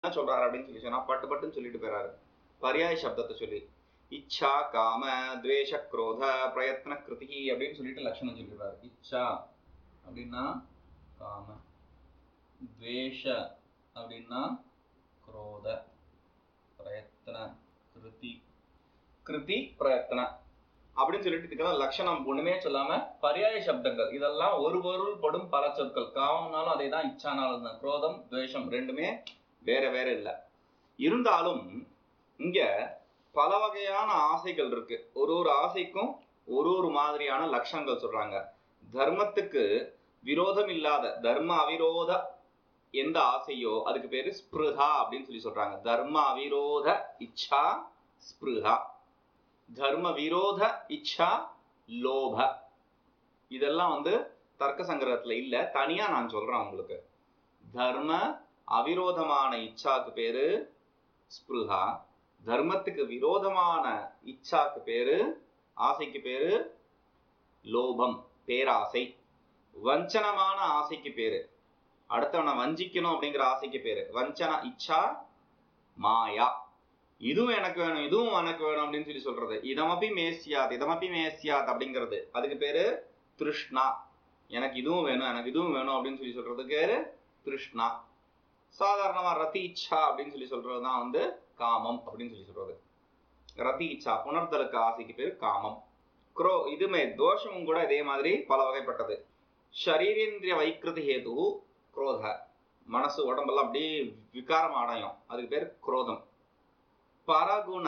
என்ன சொல்றாரு அப்படின்னு சொல்லி சொன்னா பட்டு பட்டுன்னு சொல்லிட்டு போறாரு பர்யாய சப்தத்தை சொல்லி இச்சா காம துவேஷ குரோத பிரயத்ன கிருதி அப்படின்னு சொல்லிட்டு லட்சணம் சொல்லிடுறாரு இச்சா அப்படின்னா காம துவேஷ அப்படின்னா குரோத பிரயத்ன கிருதி கிருதி பிரயத்ன அப்படின்னு சொல்லிட்டு இதுக்கெல்லாம் லட்சணம் ஒண்ணுமே சொல்லாம பர்யாய சப்தங்கள் இதெல்லாம் ஒரு பொருள் படும் பல சொற்கள் காமம்னாலும் அதே தான் இச்சானாலும் தான் குரோதம் துவேஷம் ரெண்டுமே வேற வேற இல்லை இருந்தாலும் இங்க பல வகையான ஆசைகள் இருக்கு ஒரு ஒரு ஆசைக்கும் ஒரு ஒரு மாதிரியான லட்சணங்கள் சொல்றாங்க தர்மத்துக்கு விரோதம் இல்லாத தர்ம அவிரோத எந்த ஆசையோ அதுக்கு பேரு ஸ்பிருஹா அப்படின்னு சொல்லி சொல்றாங்க தர்ம அவிரோத இச்சா ஸ்பிருஹா தர்ம விரோத இச்சா லோப இதெல்லாம் வந்து தர்க்க சங்கிரகத்துல இல்ல தனியா நான் சொல்றேன் உங்களுக்கு தர்ம அவிரோதமான இச்சாக்கு பேரு ஸ்பிருஹா தர்மத்துக்கு விரோதமான இச்சாக்கு பேரு ஆசைக்கு பேரு லோபம் பேராசை வஞ்சனமான ஆசைக்கு பேரு அடுத்தவனை வஞ்சிக்கணும் அப்படிங்கிற ஆசைக்கு பேரு வஞ்சன இச்சா மாயா இதுவும் எனக்கு வேணும் இதுவும் எனக்கு வேணும் அப்படின்னு சொல்லி சொல்றது இதமப்பி மேசியாத் இதமப்பி மேசியாத் அப்படிங்கிறது அதுக்கு பேரு திருஷ்ணா எனக்கு இதுவும் வேணும் எனக்கு இதுவும் வேணும் அப்படின்னு சொல்லி சொல்றதுக்கு பேரு திருஷ்ணா சாதாரணமா ரதி இச்சா அப்படின்னு சொல்லி சொல்றது தான் வந்து காமம் அப்படின்னு சொல்லி சொல்றது ரதி இச்சா புணர்தலுக்கு ஆசைக்கு பேர் காமம் குரோ இதுமே தோஷமும் கூட இதே மாதிரி பல வகைப்பட்டது ஷரீரேந்திரிய வைக்கிருதி ஹேது குரோத மனசு உடம்பெல்லாம் அப்படியே விகாரம் அடையும் அதுக்கு பேர் குரோதம் பரகுண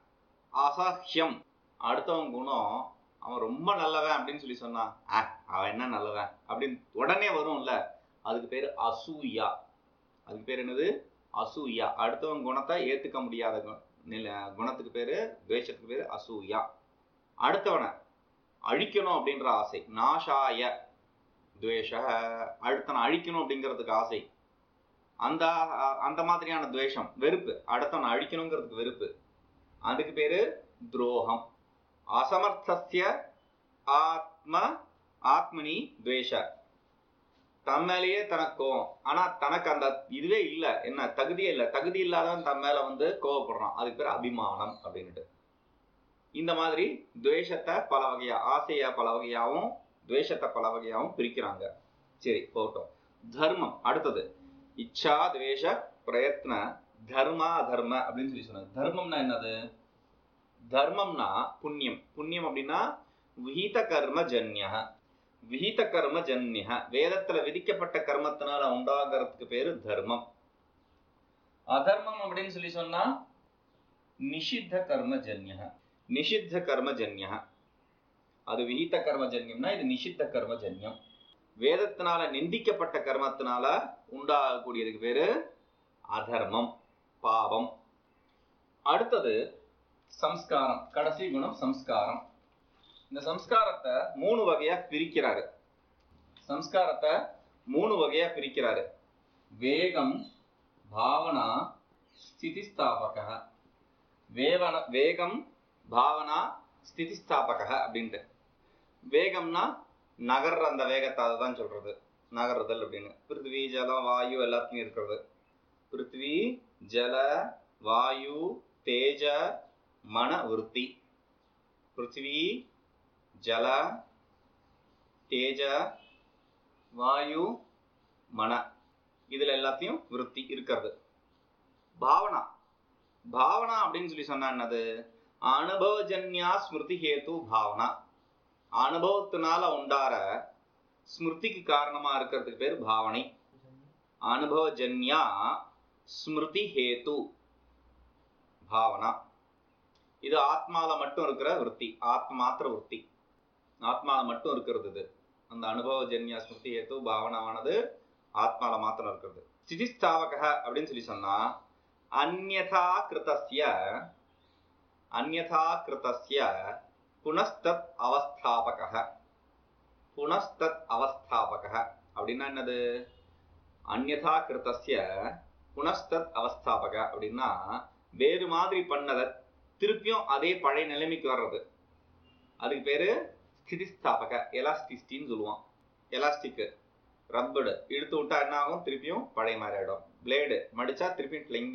அசஹ்யம் அடுத்தவன் குணம் அவன் ரொம்ப நல்லவன் அப்படின்னு சொல்லி சொன்னான் ஆ அவன் என்ன நல்லவன் அப்படின்னு உடனே வரும்ல அதுக்கு பேர் அசூயா அதுக்கு பேர் என்னது அசூயா அடுத்தவன் குணத்தை ஏத்துக்க முடியாத கு- நில குணத்துக்கு பேரு துவேஷத்துக்கு பேரு அசூயா அடுத்தவனை அழிக்கணும் அப்படின்ற ஆசை நாஷாய துவேஷ அடுத்தவனை அழிக்கணும் அப்படிங்கிறதுக்கு ஆசை அந்த அந்த மாதிரியான துவேஷம் வெறுப்பு அடுத்தவனை அழிக்கணுங்கிறதுக்கு வெறுப்பு அதுக்கு பேரு துரோகம் அசமர்த்தஸ்ய ஆத்ம ஆத்மனி துவேஷ தன் மேலேயே தனக்கு கோவம் ஆனா தனக்கு அந்த இதுவே இல்ல என்ன தகுதியே இல்ல தகுதி இல்லாதவன் தன் மேல வந்து கோவப்படுறான் அதுக்கு பேர் அபிமானம் அப்படின்னுட்டு இந்த மாதிரி துவேஷத்தை பல வகையா ஆசைய பல வகையாவும் துவேஷத்தை பல வகையாவும் பிரிக்கிறாங்க சரி போகட்டும் தர்மம் அடுத்தது இச்சா துவேஷ பிரயத்ன தர்மா அதர்ம அப்படின்னு சொல்லி சொன்னாங்க தர்மம்னா என்னது தர்மம்னா புண்ணியம் புண்ணியம் அப்படின்னா விஹித கர்ம ஜன்ய விஹித கர்ம ஜன்ய வேதத்துல விதிக்கப்பட்ட கர்மத்தினால உண்டாகிறதுக்கு பேரு தர்மம் அதர்மம் அப்படின்னு சொல்லி சொன்னா நிஷித்த கர்ம ஜன்ய நிஷித்த கர்ம ஜன்ய அது விஹித கர்ம ஜன்யம்னா இது நிஷித்த கர்ம ஜன்யம் வேதத்தினால நிந்திக்கப்பட்ட கர்மத்தினால உண்டாகக்கூடியதுக்கு பேரு அதர்மம் பாவம் அடுத்தது சம்ஸ்காரம் கடைசி குணம் சம்ஸ்காரம் இந்த சம்ஸ்காரத்தை மூணு வகையா பிரிக்கிறாரு சம்ஸ்காரத்தை மூணு வகையா பிரிக்கிறாரு வேகம் பாவனா ஸ்திதிஸ்தாபக வேவன வேகம் பாவனா ஸ்திதிஸ்தாபக அப்படின்ட்டு வேகம்னா நகர்ற அந்த வேகத்தை அதை தான் சொல்றது நகர்றதல் அப்படின்னு பிருத்திவி ஜலம் வாயு எல்லாத்தையும் இருக்கிறது பிருத்திவி ஜல வாயு தேஜ மன விருத்தி பிருத்திவி ஜல தேஜ வாயு மன இதுல எல்லாத்தையும் விருத்தி இருக்கிறது பாவனா பாவனா அப்படின்னு சொல்லி சொன்னா என்னது அனுபவஜன்யா ஸ்மிருதி ஹேத்து பாவனா அனுபவத்தினால உண்டார ஸ்மிருதிக்கு காரணமா இருக்கிறதுக்கு பேர் பாவனை அனுபவஜன்யா ஸ்மிருதி ஹேத்து பாவனா இது ஆத்மால மட்டும் இருக்கிற விற்பி ஆத்ம மாத்திர விற்பி ஆத்மால மட்டும் இருக்கிறது இது அந்த அனுபவஜன்யா ஸ்மிருதி ஹேத்து பாவனாவானது ஆத்மால மாத்திரம் இருக்கிறது ஸ்திதிஸ்தாவக அப்படின்னு சொல்லி சொன்னா அந்யதா கிருதஸ்ய அந்யதா கிருதஸ்ய புனஸ்தத் அவஸ்தாபக புனஸ்தத் அவஸ்தாபக அப்படின்னா என்னது அந்யதா கிருதஸ்ய புனஸ்தத் அவஸ்தாபக அப்படின்னா வேறு மாதிரி பண்ணதை திருப்பியும் அதே பழைய நிலைமைக்கு வர்றது அதுக்கு பேரு ஸ்திதிஸ்தாபக எலாஸ்டிசிட்டின்னு சொல்லுவான் எலாஸ்டிக் ரப்படு இழுத்து விட்டா என்ன ஆகும் திருப்பியும் பழைய மாதிரி ஆயிடும் பிளேடு மடிச்சா திருப்பியும்